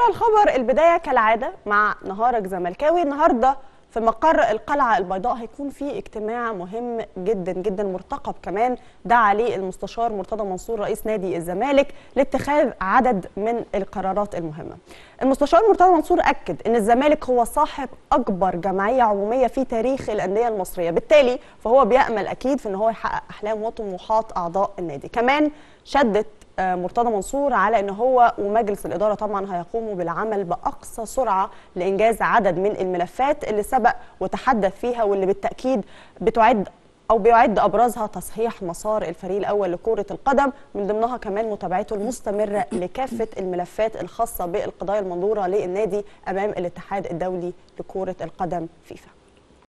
الخبر البدايه كالعاده مع نهارك زملكاوي النهارده في مقر القلعه البيضاء هيكون في اجتماع مهم جدا جدا مرتقب كمان دعا عليه المستشار مرتضى منصور رئيس نادي الزمالك لاتخاذ عدد من القرارات المهمه. المستشار مرتضى منصور اكد ان الزمالك هو صاحب اكبر جمعيه عموميه في تاريخ الانديه المصريه، بالتالي فهو بيامل اكيد في ان هو يحقق احلام وطموحات اعضاء النادي. كمان شدت مرتضى منصور على ان هو ومجلس الاداره طبعا هيقوموا بالعمل باقصى سرعه لانجاز عدد من الملفات اللي سبق وتحدث فيها واللي بالتاكيد بتعد او بيعد ابرزها تصحيح مسار الفريق الاول لكره القدم من ضمنها كمان متابعته المستمره لكافه الملفات الخاصه بالقضايا المنظوره للنادي امام الاتحاد الدولي لكره القدم فيفا